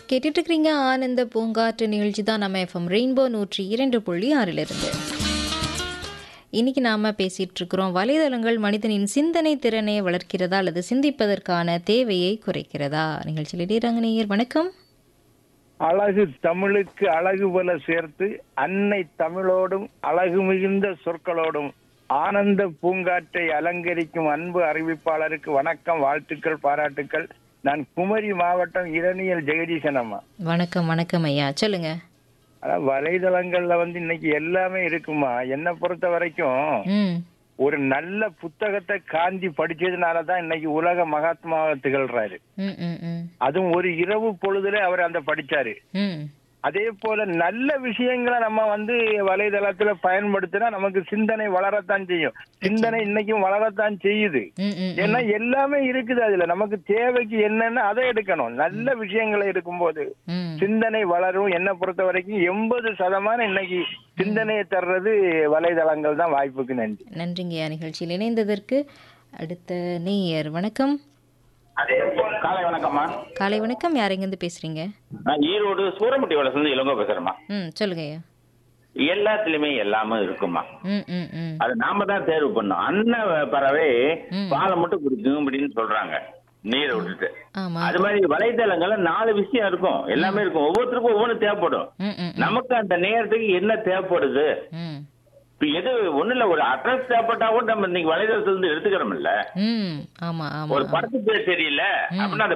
கேட்டுட்டு இருக்கிறீங்க ஆனந்த பூங்காற்று நிகழ்ச்சி தான் நம்ம எஃப்எம் ரெயின்போ நூற்றி இரண்டு புள்ளி ஆறிலிருந்து இன்னைக்கு நாம பேசிட்டு இருக்கிறோம் வலைதளங்கள் மனிதனின் சிந்தனை திறனை வளர்க்கிறதா அல்லது சிந்திப்பதற்கான தேவையை குறைக்கிறதா நிகழ்ச்சியில் இடையராங்க நேயர் வணக்கம் அழகு தமிழுக்கு அழகு போல சேர்த்து அன்னை தமிழோடும் அழகு மிகுந்த சொற்களோடும் ஆனந்த பூங்காற்றை அலங்கரிக்கும் அன்பு அறிவிப்பாளருக்கு வணக்கம் வாழ்த்துக்கள் பாராட்டுக்கள் நான் குமரி மாவட்டம் இரணியல் ஜெகதீசன் அம்மா வணக்கம் வணக்கம் ஐயா சொல்லுங்க அதான் வலைதளங்கள்ல வந்து இன்னைக்கு எல்லாமே இருக்குமா என்னை பொறுத்த வரைக்கும் ம் ஒரு நல்ல புத்தகத்தை காந்தி படிச்சதுனால தான் இன்னைக்கு உலக மகாத்மாவாக திகழ்றாரு ம் ம் ம் அதுவும் ஒரு இரவு பொழுதுல அவர் அந்த படிச்சாரு ம் அதே போல நல்ல விஷயங்களை நம்ம வந்து வலைதளத்துல பயன்படுத்தினா நமக்கு சிந்தனை வளரத்தான் செய்யும் சிந்தனை இன்னைக்கும் வளரத்தான் செய்யுது ம் ம் ஏன்னா எல்லாமே இருக்குது அதுல நமக்கு தேவைக்கு என்னன்னு அதை எடுக்கணும் நல்ல விஷயங்களை எடுக்கும்போது ம் சிந்தனை வளரும் என்னை பொறுத்த வரைக்கும் எண்பது சதமானம் இன்னைக்கு சிந்தனையை தர்றது வலைதளங்கள் தான் வாய்ப்புக்கு நன்றி நன்றிங்கய்யா நிகழ்ச்சியில் இணைந்ததற்கு அடுத்த நேயர் வணக்கம் காலை வணக்கம்மா காலை வணக்கம் யார் எங்கேருந்து பேசுறீங்க நான் ஈரோடு சூரமுட்டி வளர்ந்து இளங்கோ பேசுறேம்மா ம் சொல்லுங்க ஐயா எல்லாத்துலயுமே எல்லாமே இருக்குமா ம் ம் ம் அது நாம தான் தேர்வு பண்ணோம் அன்ன பறவை ம். பாலை மட்டும் குடிக்கும் அப்படின்னு சொல்றாங்க நீரை விட்டுட்டு ஆமா அது மாதிரி வலைத்தளங்கள்ல நாலு விஷயம் இருக்கும் எல்லாமே இருக்கும் ஒவ்வொருத்தருக்கும் ஒவ்வொன்று தேவைப்படும் ம் ம் நமக்கு அந்த நேரத்துக்கு என்ன தேவைப்படுது ம் இப்ப எது ஒண்ணு இல்ல ஒரு அட்ரஸ் தேவைப்பட்டா கூட நம்ம இன்னைக்கு வலைதளத்துல இருந்து எடுத்துக்கிறோம்ல ம் ஆமா ஆமா ஒரு படத்து பேர் தெரியல அப்படின்னா அந்த